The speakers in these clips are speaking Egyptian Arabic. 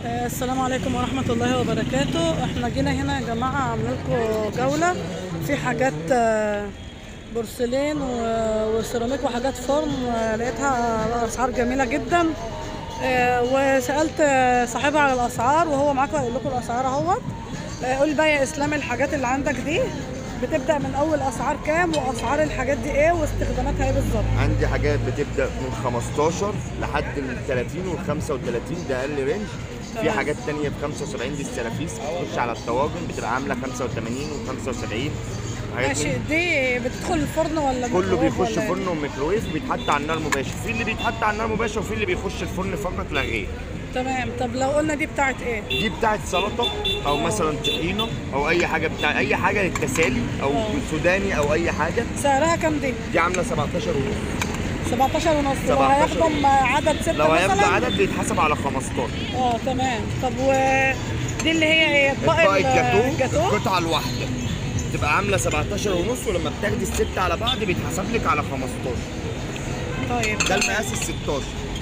آه، السلام عليكم ورحمة الله وبركاته احنا جينا هنا يا جماعة عاملين لكم جولة في حاجات آه، بورسلين و- وسيراميك وحاجات فرن آه، لقيتها أسعار جميلة جدا آه، وسألت آه، صاحبها على الأسعار وهو معاكم هيقول لكم الأسعار اهوت آه، قول بقى يا إسلام الحاجات اللي عندك دي بتبدأ من أول أسعار كام وأسعار الحاجات دي إيه واستخداماتها إيه بالظبط عندي حاجات بتبدا من 15 لحد ال 30 وال 35 ده اقل رينج في تمام. حاجات تانية ب 75 دي السلافيس بتخش على الطواجن بتبقى عامله 85 و75 حاجات ماشي من- دي بتدخل الفرن ولا كله ميكروويف بيخش ولا إيه؟ فرن وميكروويف بيتحط على النار مباشر في اللي بيتحط على النار مباشر وفي اللي بيخش الفرن فقط لا غير تمام طب لو قلنا دي بتاعت ايه دي بتاعت سلطه او مثلا طحينه او اي حاجه بتاع اي حاجه للتسالي او آه. سوداني او اي حاجه سعرها كام دي دي عامله 17 ونص 17 ونص لو 17 هياخدهم عدد ستة لو هياخدوا مثلا عدد بيتحسب على 15 اه تمام طب ودي اللي هي ايه اطباق اطباق ال- الجاتوه الجاتوه القطعه الواحده تبقى عامله 17 ونص ولما بتاخدي الست على بعض بيتحسب لك على 15 طيب ده المقاس ال 16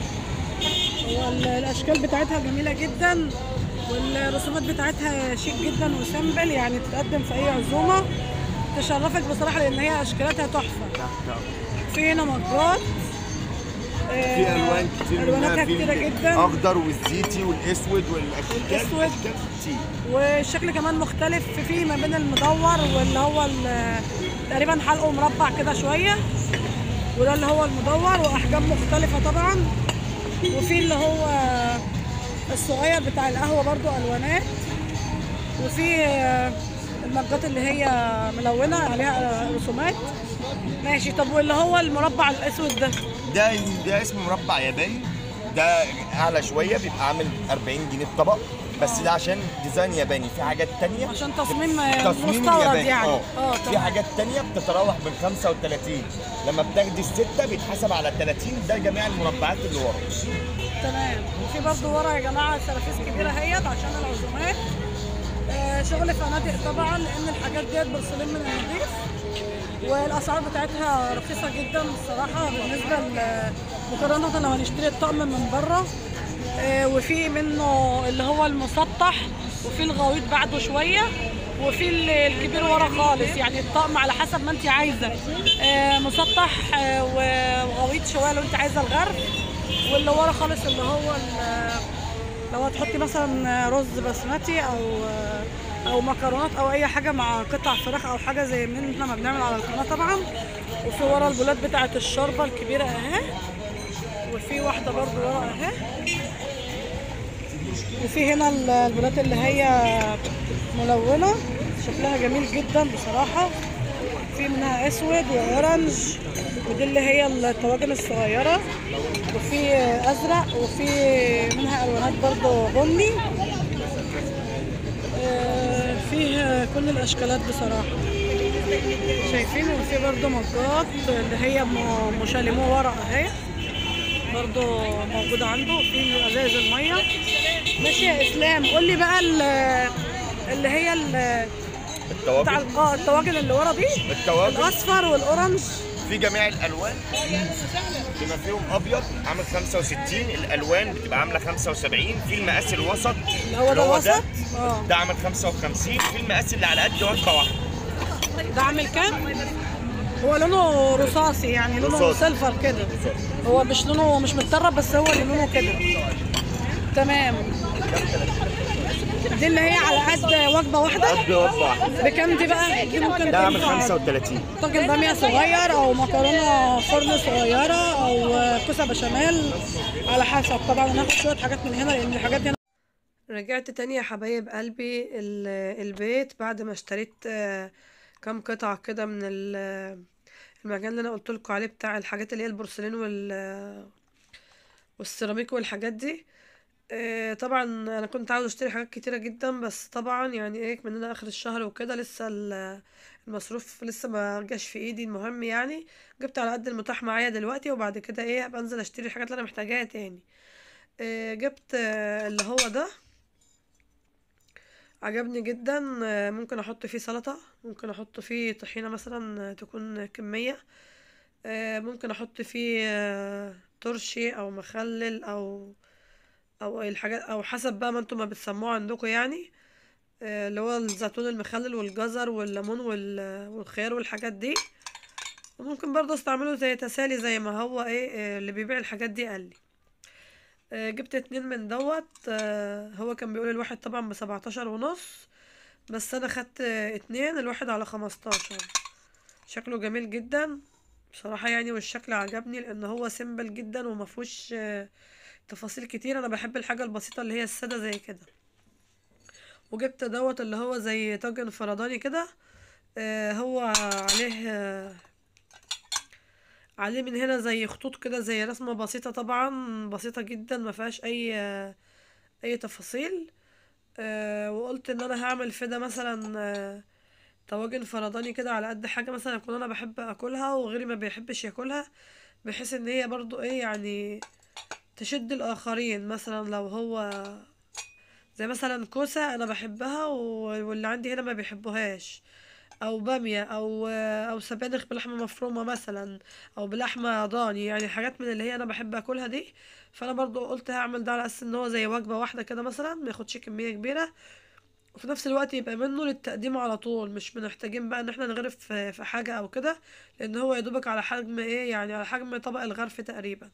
هو ال- الاشكال بتاعتها جميله جدا والرسومات بتاعتها شيك جدا وسمبل يعني تتقدم في اي عزومه تشرفك بصراحه لان هي اشكالاتها تحفه في هنا مجات آه، في الوان كتير الواناتها منها في كتيره جدا الاخضر والزيتي والاسود والاشكال والأسود. أشكال كتير والشكل كمان مختلف في ما بين المدور واللي هو ال- تقريبا حلقه مربع كده شويه وده اللي هو المدور واحجام مختلفه طبعا وفي اللي هو الصغير بتاع القهوه برضو الوانات وفي المجات اللي هي ملونه عليها رسومات ماشي طب واللي هو المربع الاسود ده ده ده اسمه مربع ياباني ده اعلى شويه بيبقى عامل 40 جنيه الطبق بس ده عشان ديزاين ياباني في حاجات تانية عشان تصميم تصميم مستورد ياباني يعني اه اه في تمام. حاجات تانية بتتراوح من 35 لما بتاخدي الستة بيتحسب على 30 ده جميع المربعات اللي ورا تمام وفي برضه ورا يا جماعه سرافيس كبيره اهيت عشان العزومات آه شغل فنادق طبعا لان الحاجات ديت برسلين من النضيف والاسعار بتاعتها رخيصه جدا الصراحه بالنسبه ل- مقارنه لو هنشتري الطقم من بره آه وفي منه اللي هو المسطح وفي الغويط بعده شويه وفي ال- الكبير ورا خالص يعني الطقم على حسب ما انت عايزه آه مسطح آه وغويط شويه لو انت عايزه الغرب واللي ورا خالص اللي هو ال- لو هتحطي مثلا رز بسمتي او او مكرونات او اي حاجه مع قطع فراخ او حاجه زي من احنا ما بنعمل على القناه طبعا وفي ورا البولات بتاعه الشوربه الكبيره اهي وفي واحده برضو ورا اهي وفي هنا ال- البولات اللي هي ملونه شكلها جميل جدا بصراحه في منها اسود واورنج ودي اللي هي الطواجن الصغيره وفي ازرق وفي منها الوانات برضو بني آه، فيه كل الاشكالات بصراحه شايفين وفي برضو مجات اللي هي م- مشاليمو ورا اهي برضو موجودة عنده في ازاز المية ماشي يا اسلام قول لي بقى ال- اللي هي ال- بتاع الطواجن ال- اه الطواجن اللي ورا دي الطواجن الاصفر والاورنج في جميع الالوان بما فيهم ابيض عامل 65 الالوان بتبقى عامله 75 في المقاس الوسط اللي هو ده وسط اه ده عامل 55 في المقاس اللي على قد وجبه واحده ده عامل كام؟ هو لونه رصاصي يعني لونه رصاصي. سيلفر كده هو مش لونه مش متطرب بس هو اللي لونه كده تمام دي اللي هي على قد وجبه واحده قد وجبه واحده بكام دي بقى؟ دي ممكن ده عامل تنفع 35 طاجن باميه صغير او مكرونه فرن صغيره او كوسه بشاميل على حسب طبعا هناخد شويه حاجات من هنا لان الحاجات دي رجعت تاني يا حبايب قلبي ال- البيت بعد ما اشتريت آه، كام قطعة كده من ال- المكان اللي انا قلت لكم عليه بتاع الحاجات اللي هي البورسلين وال والسيراميك والحاجات دي آه، طبعا انا كنت عاوز اشتري حاجات كتيرة جدا بس طبعا يعني ايه مننا اخر الشهر وكده لسه ال- المصروف لسه ما جاش في ايدي المهم يعني جبت على قد المتاح معايا دلوقتي وبعد كده ايه بنزل اشتري الحاجات اللي انا محتاجاها تاني آه، جبت آه، اللي هو ده عجبني جدا آه، ممكن احط فيه سلطة ممكن احط فيه طحينة مثلا آه، تكون كمية آه، ممكن احط فيه آه، ترشي او مخلل او او الحاجات او حسب بقى ما انتم ما بتسموه عندكم يعني آه، اللي هو الزيتون المخلل والجزر والليمون وال- والخيار والحاجات دي وممكن برضه استعمله زي تسالي زي ما هو ايه آه، اللي بيبيع الحاجات دي قال لي آه، جبت اتنين من دوت آه، هو كان بيقول الواحد طبعا بسبعتاشر ونص بس انا خدت آه، اتنين الواحد على خمستاشر شكله جميل جدا بصراحة يعني والشكل عجبني لان هو سيمبل جدا ومفهوش آه، تفاصيل كتير انا بحب الحاجة البسيطة اللي هي السادة زي كده وجبت دوت اللي هو زي طاجن فرداني كده آه، هو عليه آه، عليه من هنا زي خطوط كده زي رسمة بسيطة طبعا بسيطة جدا ما فيهاش اي آه، اي تفاصيل آه، وقلت ان انا هعمل فدا مثلا آه، طواجن فرداني كده على قد حاجة مثلا اكون انا بحب اكلها وغيري ما بيحبش ياكلها بحيث ان هي برضو ايه يعني تشد الاخرين مثلا لو هو زي مثلا كوسة انا بحبها و- واللي عندي هنا ما بيحبوهاش او بامية او او سبانخ بلحمة مفرومة مثلا او بلحمة ضاني يعني حاجات من اللي هي انا بحب اكلها دي فانا برضو قلت هعمل ده على اساس ان هو زي وجبة واحدة كده مثلا ما ياخدش كمية كبيرة وفي نفس الوقت يبقى منه للتقديم على طول مش محتاجين بقى ان احنا نغرف في في حاجة او كده لان هو يدوبك على حجم ايه يعني على حجم طبق الغرف تقريبا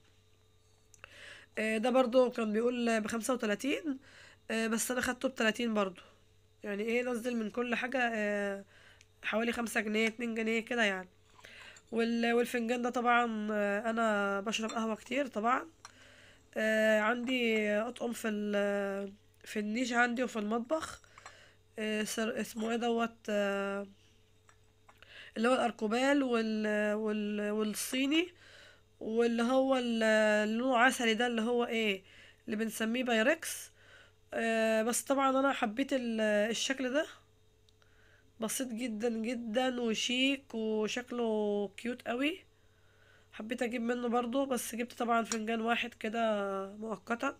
آه، ده برضو كان بيقول بخمسة وتلاتين آه، بس انا خدته بتلاتين برضو يعني ايه نزل من كل حاجة آه، حوالي خمسة جنيه اتنين جنيه كده يعني وال- والفنجان ده طبعا آه، انا بشرب قهوة كتير طبعا آه، عندي اطقم في ال- في النيش عندي وفي المطبخ آه، سر- اسمه ايه دوت آه، اللي هو الاركوبال وال وال والصيني واللي هو ال- اللي لونه عسلي ده اللي هو ايه اللي بنسميه بايركس آه، بس طبعا انا حبيت ال- الشكل ده بسيط جدا جدا وشيك وشكله كيوت قوي حبيت اجيب منه برضو بس جبت طبعا فنجان واحد كده مؤقتا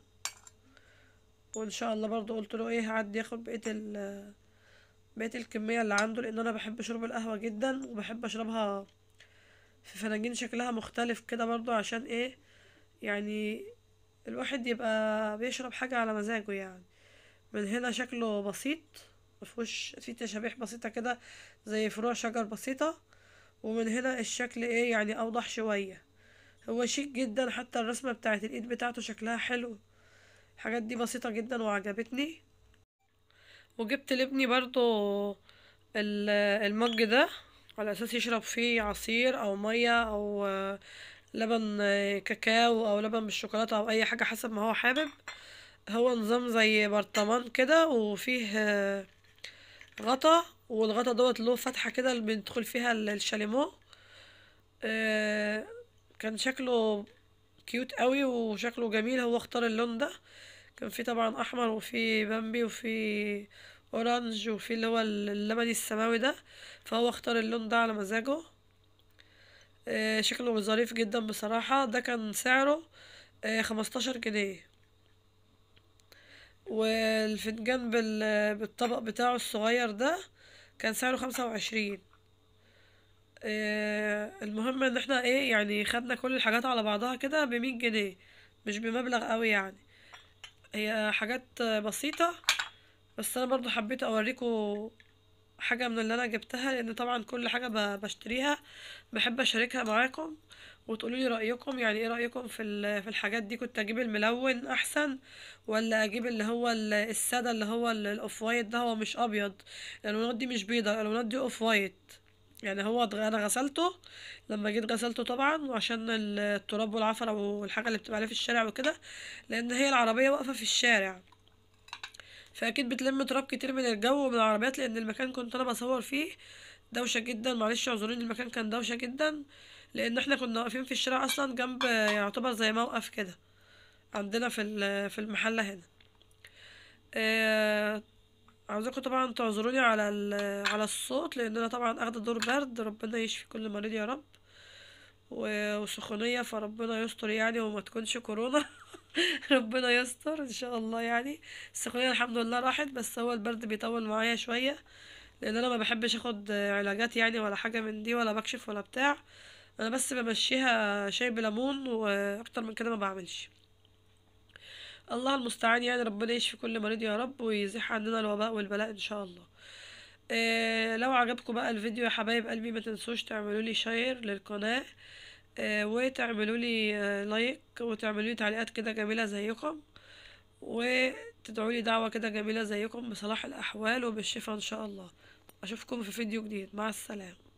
وان شاء الله برضو قلت له ايه هعدي ياخد بقيه ال بقيه الكميه اللي عنده لان انا بحب شرب القهوه جدا وبحب اشربها في فناجين شكلها مختلف كده برضو عشان ايه يعني الواحد يبقى بيشرب حاجه على مزاجه يعني من هنا شكله بسيط مفهوش فيه تشابيح بسيطه كده زي فروع شجر بسيطه ومن هنا الشكل ايه يعني اوضح شويه هو شيك جدا حتى الرسمه بتاعت الايد بتاعته شكلها حلو الحاجات دي بسيطه جدا وعجبتني وجبت لابني برضو ال- المج ده على اساس يشرب فيه عصير او ميه او آه، لبن آه، كاكاو او لبن بالشوكولاته او اي حاجه حسب ما هو حابب هو نظام زي برطمان كده وفيه آه، غطا والغطا دوت له فتحه كده اللي بندخل فيها ال- الشاليمو آه، كان شكله كيوت قوي وشكله جميل هو اختار اللون ده كان فيه طبعا احمر وفيه بامبي وفيه اورانج وفيه اللي هو اللبني السماوي ده فهو اختار اللون ده على مزاجه آه، شكله ظريف جدا بصراحة ده كان سعره خمستاشر جنيه والفنجان بال- بالطبق بتاعه الصغير ده كان سعره خمسة وعشرين المهم ان احنا ايه يعني خدنا كل الحاجات على بعضها كده بمية جنيه مش بمبلغ قوي يعني هي حاجات بسيطة بس انا برضو حبيت اوريكم حاجة من اللي انا جبتها لان طبعا كل حاجة ب- بشتريها بحب اشاركها معاكم وتقولوا لي رأيكم يعني ايه رأيكم في ال- في الحاجات دي كنت اجيب الملون احسن ولا اجيب اللي هو ال- السادة اللي هو ال- الاوف وايت ده هو مش ابيض الالوانات دي مش بيضة الالوانات دي اوف وايت يعني هو اتغ- انا غسلته لما جيت غسلته طبعا وعشان ال- التراب والعفرة والحاجة اللي بتبقى عليه في الشارع وكده لان هي العربية واقفة في الشارع فاكيد بتلم تراب كتير من الجو ومن العربيات لان المكان كنت انا بصور فيه دوشه جدا معلش اعذروني المكان كان دوشه جدا لان احنا كنا واقفين في الشارع اصلا جنب يعتبر زي موقف كده عندنا في ال- في المحله هنا آه، عاوزاكم طبعا تعذروني على ال- على الصوت لان انا طبعا اخده دور برد ربنا يشفي كل مريض يا رب و- وسخونيه فربنا يستر يعني وما تكونش كورونا ربنا يستر ان شاء الله يعني السخونيه الحمد لله راحت بس هو البرد بيطول معايا شويه لان انا ما بحبش اخد علاجات يعني ولا حاجه من دي ولا بكشف ولا بتاع انا بس بمشيها شاي بليمون واكتر من كده ما بعملش الله المستعان يعني ربنا يشفي كل مريض يا رب ويزيح عننا الوباء والبلاء ان شاء الله إيه لو عجبكم بقى الفيديو يا حبايب قلبي ما تنسوش تعملوا لي شير للقناة إيه وتعملوا لي آه، لايك وتعملوا لي تعليقات كده جميلة زيكم وتدعوا لي دعوة كده جميلة زيكم بصلاح الأحوال وبالشفاء إن شاء الله أشوفكم في فيديو جديد مع السلامة